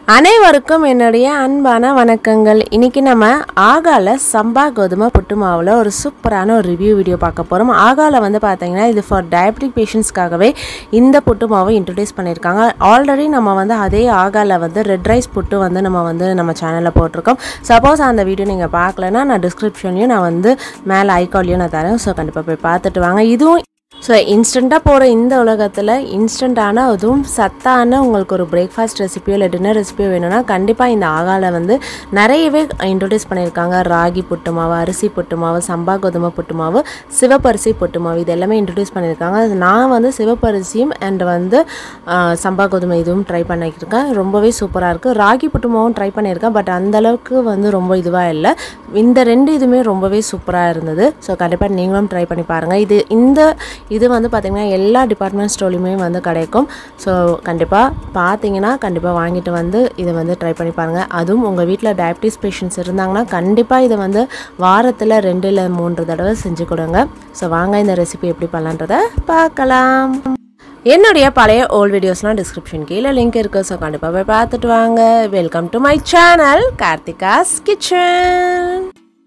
அனைவருக்கும் என்னுடைய அன்பான வணக்கங்கள் இன்னைக்கு நம்ம ஆகால சம்பா கோதுமை புட்டு மாவில் ஒரு சூப்பரான ஒரு ரிவ்யூ வீடியோ பார்க்க போகிறோம் ஆகால வந்து பார்த்தீங்கன்னா இது ஃபார் டயபெட்டிக் பேஷண்ட்ஸ்க்காகவே இந்த புட்டு மாவை இன்ட்ரடியூஸ் பண்ணியிருக்காங்க ஆல்ரெடி நம்ம வந்து அதே ஆகால வந்து ரெட் ரைஸ் புட்டு வந்து நம்ம வந்து நம்ம சேனலில் போட்டிருக்கோம் சப்போஸ் அந்த வீடியோ நீங்கள் பார்க்கலன்னா நான் டிஸ்கிரிப்ஷன்லையும் நான் வந்து மேலே ஐக்கால்லையும் நான் தரேன் ஸோ கண்டிப்பாக போய் பார்த்துட்டு வாங்க இதுவும் ஸோ இன்ஸ்டண்ட்டாக போகிற இந்த உலகத்தில் இன்ஸ்டண்ட்டான அதுவும் சத்தான உங்களுக்கு ஒரு பிரேக்ஃபாஸ்ட் ரெசிபியோ இல்லை டின்னர் ரெசிபியோ வேணும்னா கண்டிப்பாக இந்த ஆகால வந்து நிறையவே இன்ட்ரடியூஸ் பண்ணியிருக்காங்க ராகி புட்டு மாவு அரிசி புட்டு மாவு சம்பா கோதுமை புட்டு மாவு சிவப்பரிசி புட்டு மாவு இது எல்லாமே இன்ட்ரடியூஸ் பண்ணியிருக்காங்க அது நான் வந்து சிவப்பரிசியும் அண்ட் வந்து ஆ, சம்பா கோதுமை இதுவும் ட்ரை பண்ணியிருக்கேன் ரொம்பவே சூப்பராக இருக்குது ராகி புட்டு மாவும் ட்ரை பண்ணியிருக்கேன் பட் அந்தளவுக்கு வந்து ரொம்ப இதுவாக இல்லை இந்த ரெண்டு இதுவுமே ரொம்பவே சூப்பராக இருந்தது ஸோ கண்டிப்பாக நீங்களும் ட்ரை பண்ணி பாருங்கள் இது இந்த இது வந்து பார்த்திங்கன்னா எல்லா டிபார்ட்மெண்ட் ஸ்டோர்லையுமே வந்து கிடைக்கும் ஸோ கண்டிப்பாக பார்த்தீங்கன்னா கண்டிப்பாக வாங்கிட்டு வந்து இதை வந்து ட்ரை பண்ணி பாருங்கள் அதுவும் உங்கள் வீட்டில் டயபிட்டிஸ் பேஷண்ட்ஸ் இருந்தாங்கன்னா கண்டிப்பாக இதை வந்து வாரத்தில் ரெண்டு இல்லை மூன்று தடவை செஞ்சு கொடுங்க ஸோ வாங்க இந்த ரெசிபி எப்படி பண்ணலான்றதை பார்க்கலாம் என்னுடைய பழைய ஓல்ட் வீடியோஸ்லாம் டிஸ்கிரிப்ஷன் கீழே லிங்க் இருக்குது ஸோ கண்டிப்பாக போய் பார்த்துட்டு வாங்க welcome to my channel Karthika's kitchen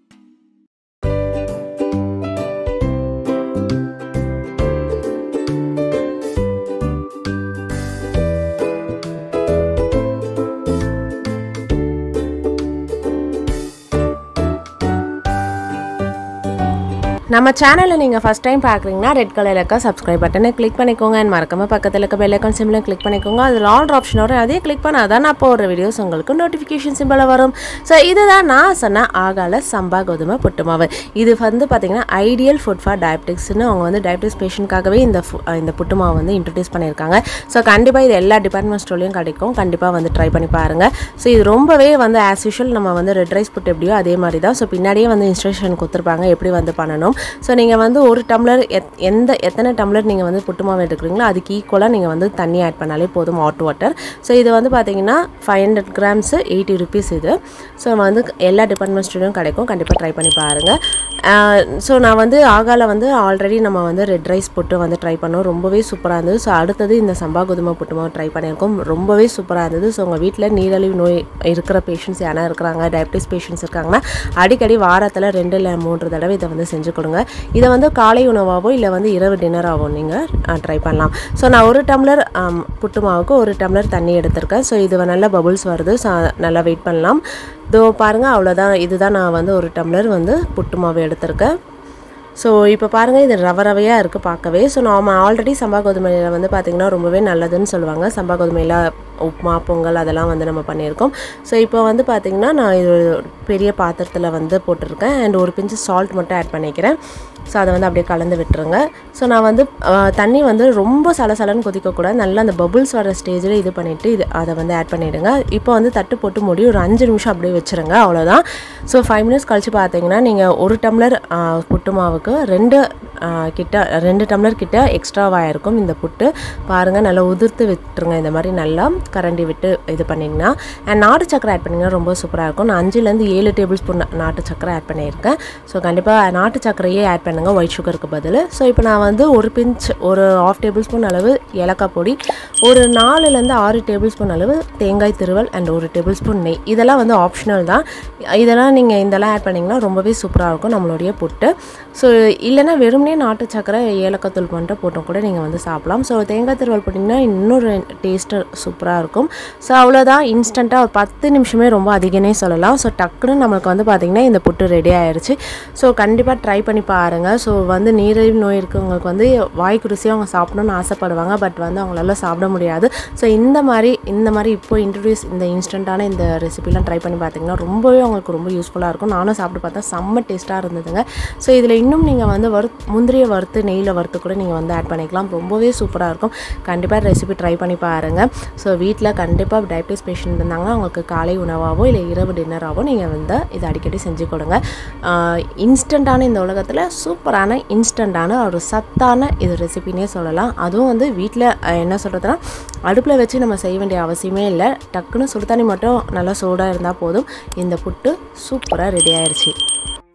நம்ம சேனலை நீங்கள் ஃபஸ்ட் டைம் பார்க்குறீங்கன்னா ரெட் கலர் இருக்க சப்ஸ்கிரைப் பட்டனை கிளிக் பண்ணிக்கோங்க அண்ட் மறக்காம பக்கத்தில் இருக்க பெல் ஐக்கான் சிம்பிளும் கிளிக் பண்ணிக்கோங்க அதில் ஆல் ஆப்ஷன் வரும் அதே கிளிக் பண்ணால் தான் நான் போடுற வீடியோஸ் உங்களுக்கு நோட்டிஃபிகேஷன் சிம்பிளில் வரும் ஸோ இதுதான் நான் சொன்ன ஆகால சம்பா கோதுமை புட்டு மாவு இது வந்து பார்த்திங்கன்னா ஐடியல் ஃபுட் ஃபார் டயபெட்டிக்ஸ்னு அவங்க வந்து டயபெட்டிக்ஸ் பேஷண்ட்காகவே இந்த fu- இந்த புட்டு மாவு வந்து இன்ட்ரடியூஸ் பண்ணியிருக்காங்க ஸோ கண்டிப்பாக இது எல்லா டிபார்ட்மெண்ட் ஸ்டோர்லையும் கிடைக்கும் கண்டிப்பாக வந்து ட்ரை பண்ணி பாருங்கள் ஸோ இது ரொம்பவே வந்து ஆஸ் யூஷுவல் நம்ம வந்து ரெட் ரைஸ் புட்டு எப்படியோ அதே மாதிரி தான் ஸோ பின்னாடியே வந்து இன்ஸ்ட்ரக்ஷன் கொடுத்துருப்பாங்க எப்படி வந்து பண்ணணும் ஸோ நீங்கள் வந்து ஒரு டம்ளர் எத் எந்த எத்தனை டம்ளர் நீங்கள் வந்து புட்டு மாவு எடுக்கிறீங்களோ அதுக்கு ஈக்குவலாக நீங்கள் வந்து தண்ணி ஆட் பண்ணாலே போதும் ஹாட் வாட்டர் ஸோ இது வந்து பார்த்தீங்கன்னா five hundred grams eighty rupees இது ஸோ வந்து எல்லா டிபார்ட்மெண்ட் ஸ்டோரும் கிடைக்கும் கண்டிப்பாக ட்ரை பண்ணி பாருங்கள் ஸோ நான் வந்து ஆகால வந்து ஆல்ரெடி நம்ம வந்து ரெட் ரைஸ் புட்டு வந்து ட்ரை பண்ணோம் ரொம்பவே சூப்பராக இருந்தது ஸோ அடுத்தது இந்த சம்பா கோதுமை புட்டு மாவு ட்ரை பண்ணியிருக்கோம் ரொம்பவே சூப்பராக இருந்தது ஸோ உங்கள் வீட்டில் நீரிழிவு நோய் இருக்கிற பேஷண்ட்ஸ் யாரா இருக்கிறாங்க டயபிட்டிஸ் பேஷண்ட்ஸ் இருக்காங்கன்னா அடிக்கடி வாரத்தில் ரெண்டு இல்லை மூன்று தடவை இதை வந்து செஞ்சு கொடுங்க இதை வந்து காலை உணவாகவோ இல்லை வந்து இரவு டின்னராகவோ நீங்கள் ட்ரை பண்ணலாம் ஸோ நான் ஒரு டம்ளர் ஆம், புட்டு மாவுக்கு ஒரு டம்ளர் தண்ணி எடுத்திருக்கேன் ஸோ இது நல்லா பபுள்ஸ் வருது ஸோ நல்லா வெயிட் பண்ணலாம் இதோ பாருங்கள் அவ்வளோதான் இதுதான் நான் வந்து ஒரு டம்ளர் வந்து புட்டு மாவு எடுத்திருக்கேன் ஸோ இப்போ பாருங்கள் இது ரவ ரவையாக இருக்குது பார்க்கவே ஸோ நாம ஆல்ரெடி சம்பா கோதுமையில் வந்து பார்த்திங்கன்னா ரொம்பவே நல்லதுன்னு சொல்லுவாங்க சம்பா கோதுமையில் உப்புமா பொங்கல் அதெல்லாம் வந்து நம்ம பண்ணியிருக்கோம் ஸோ இப்போ வந்து பார்த்திங்கன்னா நான் இது ஒரு பெரிய பாத்திரத்தில் வந்து போட்டிருக்கேன் அண்ட் ஒரு பிஞ்சு சால்ட் மட்டும் ஆட் பண்ணிக்கிறேன் ஸோ அதை வந்து அப்படியே கலந்து விட்டுருங்க ஸோ நான் வந்து ஆ, தண்ணி வந்து ரொம்ப சலசலன்னு கொதிக்கக்கூடாது நல்லா அந்த பபுள்ஸ் வர ஸ்டேஜில் இது பண்ணிவிட்டு இது அதை வந்து ஆட் பண்ணிவிடுங்க இப்போ வந்து தட்டு போட்டு மூடி ஒரு அஞ்சு நிமிஷம் அப்படியே வச்சுருங்க அவ்வளோதான் ஸோ ஃபைவ் மினிட்ஸ் கழிச்சு பார்த்தீங்கன்னா நீங்கள் ஒரு டம்ளர் ஆ, புட்டு மாவுக்கு ரெண்டு ஆ, கிட்ட ரெண்டு டம்ளர் கிட்ட எக்ஸ்ட்ராவாக இருக்கும் இந்த புட்டு பாருங்கள் நல்லா உதிர்த்து விட்டுருங்க இந்த மாதிரி நல்லா கரண்டி விட்டு இது பண்ணிங்கன்னா அண்ட் நாட்டு சக்கரை ஆட் பண்ணிங்கன்னா ரொம்ப சூப்பராக இருக்கும் நான் அஞ்சுலேருந்து ஏழு டேபிள் ஸ்பூன் நாட்டு சக்கரை ஆட் பண்ணியிருக்கேன் ஸோ கண்டிப்பாக நாட்டு சக்கரையே ஆட் பண்ணுங்கள் ஒயிட் சுகருக்கு பதில் ஸோ இப்போ நான் வந்து ஒரு பிஞ்ச் ஒரு ஆஃப் டேபிள் ஸ்பூன் அளவு ஏலக்காய் பொடி ஒரு நாலுலேருந்து ஆறு டேபிள் ஸ்பூன் அளவு தேங்காய் திருவல் அண்ட் ஒரு டேபிள் ஸ்பூன் நெய் இதெல்லாம் வந்து ஆப்ஷனல் தான் இதெல்லாம் நீங்கள் இதெல்லாம் ஆட் பண்ணிங்கன்னா ரொம்பவே சூப்பராக இருக்கும் நம்மளுடைய புட்டு ஸோ இல்லைன்னா வெறுமனே நாட்டு சக்கரை ஏலக்காய் தூள் பண்ணிட்டு போட்டும் கூட நீங்கள் வந்து சாப்பிடலாம் ஸோ தேங்காய் திருவல் போட்டிங்கன்னா இன்னொரு டேஸ்ட்டு சூப்பராக இருக்கும் ஸோ அவ்வளோதான் இன்ஸ்டண்ட்டாக ஒரு பத்து நிமிஷமே ரொம்ப அதிகனே சொல்லலாம் ஸோ டக்குன்னு நம்மளுக்கு வந்து பார்த்திங்கன்னா இந்த புட்டு ரெடி ஆயிடுச்சு ஸோ கண்டிப்பாக ட்ரை பண்ணி பாருங்கள் ஸோ வந்து நீரிழிவு நோய் இருக்கவங்களுக்கு வந்து வாய்க்கு ருசியாக அவங்க சாப்பிடணும்னு ஆசைப்படுவாங்க பட் வந்து அவங்களால சாப்பிட முடியாது ஸோ இந்த மாதிரி இந்த மாதிரி இப்போ இன்ட்ரடியூஸ் இந்த இன்ஸ்டண்ட்டான இந்த ரெசிபிலாம் ட்ரை பண்ணி பார்த்தீங்கன்னா ரொம்பவே அவங்களுக்கு ரொம்ப யூஸ்ஃபுல்லாக இருக்கும் நானும் சாப்பிட்டு பார்த்தா செம்ம டேஸ்ட்டாக இருந்ததுங்க ஸோ இதில் இன்னும் நீங்கள் வந்து வறுத் முந்திரியை வறுத்து நெய்யில் வறுத்து கூட நீங்கள் வந்து ஆட் பண்ணிக்கலாம் ரொம்பவே சூப்பராக இருக்கும் கண்டிப்பாக ரெசிபி ட்ரை பண்ணி பாருங்கள் ஸோ வீட்டில் கண்டிப்பாக டயபிட்டிஸ் பேஷண்ட் இருந்தாங்கன்னா அவங்களுக்கு காலை உணவாகவோ இல்லை இரவு டின்னராகவோ நீங்கள் வந்து இதை அடிக்கடி செஞ்சு கொடுங்க இன்ஸ்டண்ட்டான இந்த உலகத்தில் சூப்பரான இன்ஸ்டண்ட்டான ஒரு சத்தான இது ரெசிபினே சொல்லலாம் அதுவும் வந்து வீட்டில் என்ன சொல்கிறதுனா அடுப்பில் வச்சு நம்ம செய்ய வேண்டிய அவசியமே இல்லை டக்குன்னு சுடு தண்ணி மட்டும் நல்லா சூடாக இருந்தால் போதும் இந்த புட்டு சூப்பராக ரெடி ஆயிடுச்சு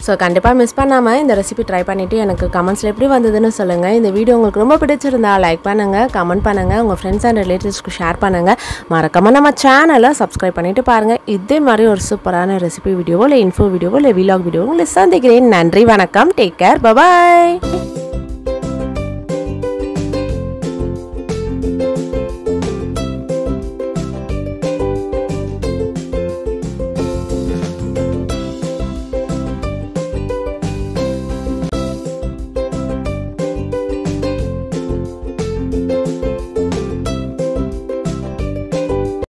ஸோ கண்டிப்பாக மிஸ் பண்ணாமல் இந்த ரெசிபி ட்ரை பண்ணிவிட்டு எனக்கு கமெண்ட்ஸில் எப்படி வந்ததுன்னு சொல்லுங்கள் இந்த வீடியோ உங்களுக்கு ரொம்ப பிடிச்சிருந்தா லைக் பண்ணுங்கள் கமெண்ட் பண்ணுங்கள் உங்கள் ஃப்ரெண்ட்ஸ் அண்ட் ரிலேட்டிவ்ஸ்க்கு ஷேர் பண்ணுங்கள் மறக்காமல் நம்ம சேனலை சப்ஸ்கிரைப் பண்ணிவிட்டு பாருங்கள் இதே மாதிரி ஒரு சூப்பரான ரெசிபி வீடியோவோ இல்லை இன்ஃபோ வீடியோவோ இல்லை விலாக் வீடியோவோ உங்களை சந்திக்கிறேன் நன்றி வணக்கம் டேக் கேர் பபாய்